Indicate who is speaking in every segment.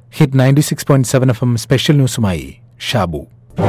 Speaker 1: hit ninety six point seven FM എം സ്പെഷ്യൽ ന്യൂസുമായി ഷാബു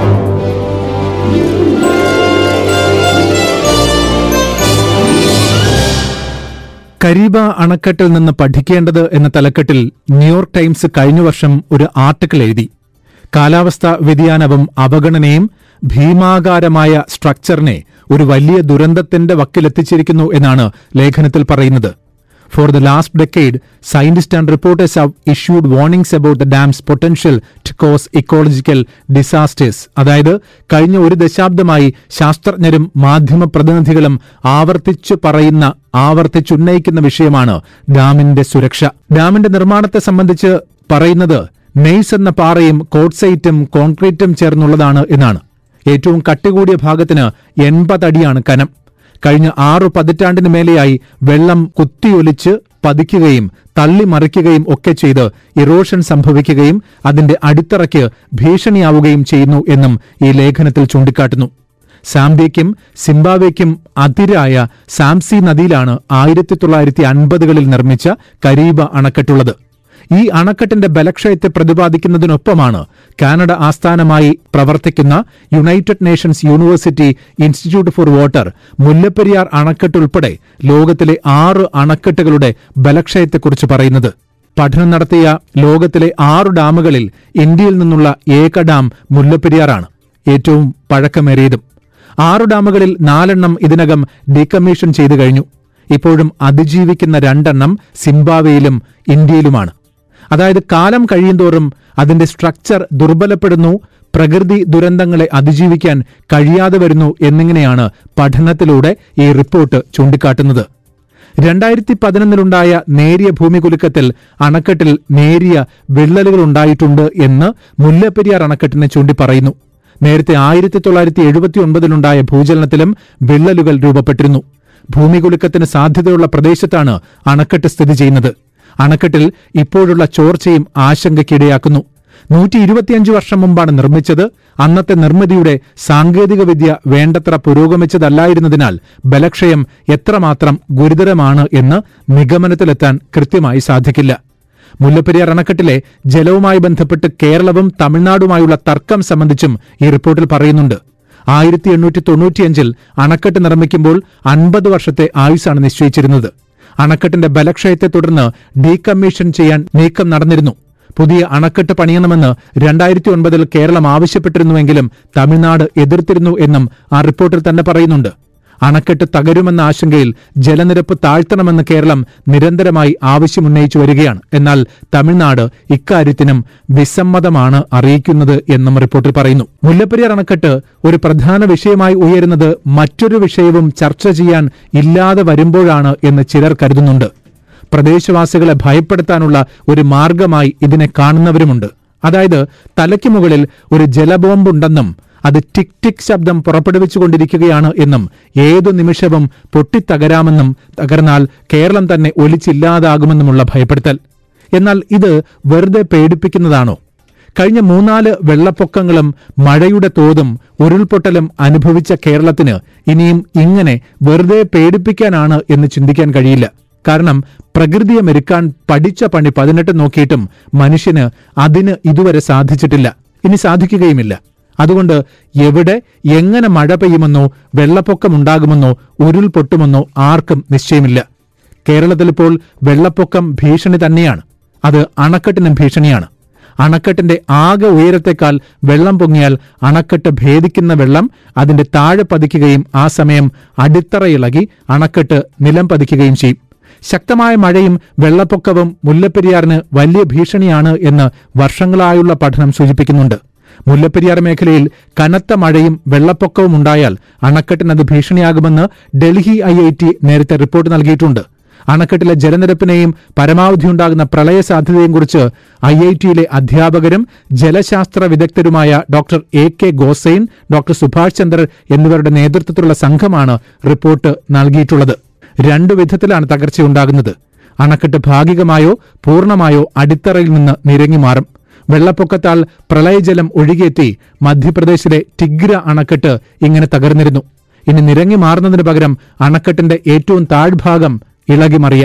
Speaker 1: കരീബ അണക്കെട്ടിൽ നിന്ന് പഠിക്കേണ്ടത് എന്ന തലക്കെട്ടിൽ ന്യൂയോർക്ക് ടൈംസ് കഴിഞ്ഞ വർഷം ഒരു ആർട്ടിക്കിൾ എഴുതി കാലാവസ്ഥാ വ്യതിയാനവും അവഗണനയും ഭീമാകാരമായ സ്ട്രക്ചറിനെ ഒരു വലിയ ദുരന്തത്തിന്റെ വക്കിലെത്തിച്ചിരിക്കുന്നു എന്നാണ് ലേഖനത്തിൽ പറയുന്നത് for the last decade scientist and reporters have issued warnings about the dams potential to cause ecological disasters അതായത് കഴിഞ്ഞ ഒരു ദശാബ്ദമായി ശാസ്ത്രജ്ഞരും മാധ്യമ പ്രതിനിധികളും ആവർത്തിച്ചു പറയുന്ന ആവർത്തിച്ചുന്നയിക്കുന്ന വിഷയമാണ് ഡാമിന്റെ സുരക്ഷ ഡാമിന്റെ നിർമ്മാണത്തെ സംബന്ധിച്ച് പറയുന്നത് നെയ്സ് എന്ന പാറയും കോട്ട്സൈറ്റും കോൺക്രീറ്റും ചേർന്നുള്ളതാണ് എന്നാണ് ഏറ്റവും കട്ടികൂടിയ ഭാഗത്തിന് എൺപതടിയാണ് കനം കഴിഞ്ഞ ആറു പതിറ്റാണ്ടിന് മേലെയായി വെള്ളം കുത്തിയൊലിച്ച് പതിക്കുകയും തള്ളിമറിക്കുകയും ഒക്കെ ചെയ്ത് ഇറോഷൻ സംഭവിക്കുകയും അതിന്റെ അടിത്തറയ്ക്ക് ഭീഷണിയാവുകയും ചെയ്യുന്നു എന്നും ഈ ലേഖനത്തിൽ ചൂണ്ടിക്കാട്ടുന്നു സാംബിയയ്ക്കും സിംബാബ്വേക്കും അതിരായ സാംസി നദിയിലാണ് ആയിരത്തി തൊള്ളായിരത്തി അൻപതുകളിൽ നിർമ്മിച്ച കരീബ അണക്കെട്ടുള്ളത് ഈ അണക്കെട്ടിന്റെ ബലക്ഷയത്തെ പ്രതിപാദിക്കുന്നതിനൊപ്പമാണ് കാനഡ ആസ്ഥാനമായി പ്രവർത്തിക്കുന്ന United Nations University Institute for Water Mullaperiyar അണക്കെട്ട് ഉൾപ്പെടെ ലോകത്തിലെ ആറ് അണക്കെട്ടുകളുടെ ബലക്ഷയത്തെക്കുറിച്ച് പറയുന്നത് പഠനം നടത്തിയ ലോകത്തിലെ ആറ് ഡാമുകളിൽ ഇന്ത്യയിൽ നിന്നുള്ള ഏക ഡാം മുല്ലപ്പെരിയാറാണ് ഏറ്റവും പഴക്കമേറിയതും ആറ് ഡാമുകളിൽ നാലെണ്ണം ഇതിനകം ഡീകമ്മീഷൻ ചെയ്തു കഴിഞ്ഞു ഇപ്പോഴും അതിജീവിക്കുന്ന രണ്ടെണ്ണം സിംബാബ്വേയിലും ഇന്ത്യയിലുമാണ് അതായത് കാലം കഴിയുന്തോറും അതിന്റെ സ്ട്രക്ചർ ദുർബലപ്പെടുന്നു പ്രകൃതി ദുരന്തങ്ങളെ അതിജീവിക്കാൻ കഴിയാതെ വരുന്നു എന്നിങ്ങനെയാണ് പഠനത്തിലൂടെ ഈ റിപ്പോർട്ട് ചൂണ്ടിക്കാട്ടുന്നത് രണ്ടായിരത്തി പതിനൊന്നിലുണ്ടായ നേരിയ ഭൂമികുലുക്കത്തിൽ അണക്കെട്ടിൽ നേരിയ വിള്ളലുകൾ ഉണ്ടായിട്ടുണ്ട് എന്ന് മുല്ലപ്പെരിയാർ അണക്കെട്ടിനെ ചൂണ്ടി പറയുന്നു നേരത്തെ ആയിരത്തി തൊള്ളായിരത്തി എഴുപത്തി ഒൻപതിലുണ്ടായ ഭൂചലനത്തിലും വിള്ളലുകൾ രൂപപ്പെട്ടിരുന്നു ഭൂമികുലുക്കത്തിന് സാധ്യതയുള്ള പ്രദേശത്താണ് അണക്കെട്ട് സ്ഥിതി ചെയ്യുന്നത് അണക്കെട്ടിൽ ഇപ്പോഴുള്ള ചോർച്ചയും ആശങ്കയ്ക്കിടയാക്കുന്നു നൂറ്റി ഇരുപത്തിയഞ്ച് വർഷം മുമ്പാണ് നിർമ്മിച്ചത് അന്നത്തെ നിർമ്മിതിയുടെ സാങ്കേതികവിദ്യ വേണ്ടത്ര പുരോഗമിച്ചതല്ലായിരുന്നതിനാൽ ബലക്ഷയം എത്രമാത്രം ഗുരുതരമാണ് എന്ന് നിഗമനത്തിലെത്താൻ കൃത്യമായി സാധിക്കില്ല മുല്ലപ്പെരിയാർ അണക്കെട്ടിലെ ജലവുമായി ബന്ധപ്പെട്ട് കേരളവും തമിഴ്നാടുമായുള്ള തർക്കം സംബന്ധിച്ചും ഈ റിപ്പോർട്ടിൽ പറയുന്നുണ്ട് ആയിരത്തി എണ്ണൂറ്റി തൊണ്ണൂറ്റിയഞ്ചിൽ അണക്കെട്ട് നിർമ്മിക്കുമ്പോൾ അൻപത് വർഷത്തെ ആയുസാണ് നിശ്ചയിച്ചിരുന്നത് അണക്കെട്ടിന്റെ ബലക്ഷയത്തെ തുടർന്ന് ഡീകമ്മീഷൻ ചെയ്യാൻ നീക്കം നടന്നിരുന്നു പുതിയ അണക്കെട്ട് പണിയണമെന്ന് രണ്ടായിരത്തി ഒൻപതിൽ കേരളം ആവശ്യപ്പെട്ടിരുന്നുവെങ്കിലും തമിഴ്നാട് എതിർത്തിരുന്നു എന്നും ആ റിപ്പോർട്ടിൽ തന്നെ പറയുന്നുണ്ട് അണക്കെട്ട് തകരുമെന്ന ആശങ്കയിൽ ജലനിരപ്പ് താഴ്ത്തണമെന്ന് കേരളം നിരന്തരമായി ആവശ്യമുന്നയിച്ചു വരികയാണ് എന്നാൽ തമിഴ്നാട് ഇക്കാര്യത്തിനും വിസമ്മതമാണ് അറിയിക്കുന്നത് എന്നും റിപ്പോർട്ടിൽ പറയുന്നു മുല്ലപ്പെരിയാർ അണക്കെട്ട് ഒരു പ്രധാന വിഷയമായി ഉയരുന്നത് മറ്റൊരു വിഷയവും ചർച്ച ചെയ്യാൻ ഇല്ലാതെ വരുമ്പോഴാണ് എന്ന് ചിലർ കരുതുന്നുണ്ട് പ്രദേശവാസികളെ ഭയപ്പെടുത്താനുള്ള ഒരു മാർഗമായി ഇതിനെ കാണുന്നവരുമുണ്ട് അതായത് തലയ്ക്ക് മുകളിൽ ഒരു ജലബോംബുണ്ടെന്നും അത് ടിക് ടിക് ശബ്ദം പുറപ്പെടുവിച്ചുകൊണ്ടിരിക്കുകയാണ് എന്നും ഏതു നിമിഷവും പൊട്ടിത്തകരാമെന്നും തകർന്നാൽ കേരളം തന്നെ ഒലിച്ചില്ലാതാകുമെന്നുമുള്ള ഭയപ്പെടുത്തൽ എന്നാൽ ഇത് വെറുതെ പേടിപ്പിക്കുന്നതാണോ കഴിഞ്ഞ മൂന്നാല് വെള്ളപ്പൊക്കങ്ങളും മഴയുടെ തോതും ഉരുൾപൊട്ടലും അനുഭവിച്ച കേരളത്തിന് ഇനിയും ഇങ്ങനെ വെറുതെ പേടിപ്പിക്കാനാണ് എന്ന് ചിന്തിക്കാൻ കഴിയില്ല കാരണം പ്രകൃതിയെ മെരുക്കാൻ പഠിച്ച പണി പതിനെട്ട് നോക്കിയിട്ടും മനുഷ്യന് അതിന് ഇതുവരെ സാധിച്ചിട്ടില്ല ഇനി സാധിക്കുകയുമില്ല അതുകൊണ്ട് എവിടെ എങ്ങനെ മഴ പെയ്യുമെന്നോ വെള്ളപ്പൊക്കമുണ്ടാകുമെന്നോ ഉരുൾപൊട്ടുമെന്നോ ആർക്കും നിശ്ചയമില്ല കേരളത്തിലിപ്പോൾ വെള്ളപ്പൊക്കം ഭീഷണി തന്നെയാണ് അത് അണക്കെട്ടിനും ഭീഷണിയാണ് അണക്കെട്ടിന്റെ ആകെ ഉയരത്തെക്കാൾ വെള്ളം പൊങ്ങിയാൽ അണക്കെട്ട് ഭേദിക്കുന്ന വെള്ളം അതിന്റെ താഴെ പതിക്കുകയും ആ സമയം അടിത്തറയിളകി അണക്കെട്ട് നിലം പതിക്കുകയും ചെയ്യും ശക്തമായ മഴയും വെള്ളപ്പൊക്കവും മുല്ലപ്പെരിയാറിന് വലിയ ഭീഷണിയാണ് എന്ന് വർഷങ്ങളായുള്ള പഠനം സൂചിപ്പിക്കുന്നുണ്ട് മുല്ലപ്പെരിയാർ മേഖലയിൽ കനത്ത മഴയും വെള്ളപ്പൊക്കവും ഉണ്ടായാൽ അണക്കെട്ടിനത് ഭീഷണിയാകുമെന്ന് ഡൽഹി ഐ ഐ ടി നേരത്തെ റിപ്പോർട്ട് നൽകിയിട്ടുണ്ട് അണക്കെട്ടിലെ ജലനിരപ്പിനെയും പരമാവധിയുണ്ടാകുന്ന പ്രളയ സാധ്യതയെയും കുറിച്ച് ഐ ഐ ടിയിലെ അധ്യാപകരും ജലശാസ്ത്ര വിദഗ്ധരുമായ doctor A K Gosain doctor Subhash Chander എന്നിവരുടെ നേതൃത്വത്തിലുള്ള സംഘമാണ് റിപ്പോർട്ട് നൽകിയിട്ടുള്ളത് രണ്ടു വിധത്തിലാണ് തകർച്ചയുണ്ടാകുന്നത് അണക്കെട്ട് ഭാഗികമായോ പൂർണ്ണമായോ അടിത്തറയിൽ നിന്ന് നിരങ്ങി മാറും വെള്ളപ്പൊക്കത്താൽ പ്രളയജലം ഒഴുകിയെത്തി മധ്യപ്രദേശിലെ ടിഗ്ര അണക്കെട്ട് ഇങ്ങനെ തകർന്നിരുന്നു ഇനി നിരങ്ങി മാറുന്നതിന് പകരം അണക്കെട്ടിന്റെ ഏറ്റവും താഴ്ഭാഗം ഇളകി മറിയാം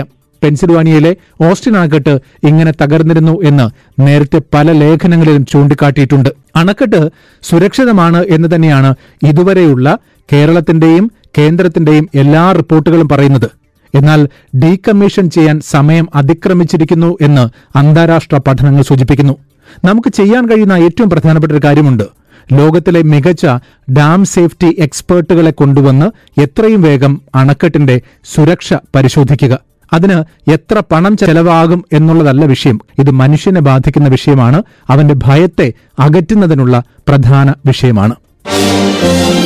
Speaker 1: പെൻസിൽവാനിയയിലെ ഓസ്റ്റിൻ അണക്കെട്ട് ഇങ്ങനെ തകർന്നിരുന്നു എന്ന് നേരത്തെ പല ലേഖനങ്ങളിലും ചൂണ്ടിക്കാട്ടിയിട്ടുണ്ട് അണക്കെട്ട് സുരക്ഷിതമാണ് എന്ന് തന്നെയാണ് ഇതുവരെയുള്ള കേരളത്തിന്റെയും കേന്ദ്രത്തിന്റെയും എല്ലാ റിപ്പോർട്ടുകളും പറയുന്നത് എന്നാൽ ഡീകമ്മീഷൻ ചെയ്യാൻ സമയം അതിക്രമിച്ചിരിക്കുന്നു എന്ന് അന്താരാഷ്ട്ര പഠനങ്ങൾ സൂചിപ്പിക്കുന്നു നമുക്ക് ചെയ്യാൻ കഴിയുന്ന ഏറ്റവും പ്രധാനപ്പെട്ട ഒരു കാര്യമുണ്ട് ലോകത്തിലെ മികച്ച ഡാം സേഫ്റ്റി എക്സ്പേർട്ടുകളെ കൊണ്ടുവന്ന് എത്രയും വേഗം അണക്കെട്ടിന്റെ സുരക്ഷ പരിശോധിക്കുക അതിന് എത്ര പണം ചെലവാകും എന്നുള്ളതല്ല വിഷയം ഇത് മനുഷ്യനെ ബാധിക്കുന്ന വിഷയമാണ് അവന്റെ ഭയത്തെ അകറ്റുന്നതിനുള്ള പ്രധാന വിഷയമാണ്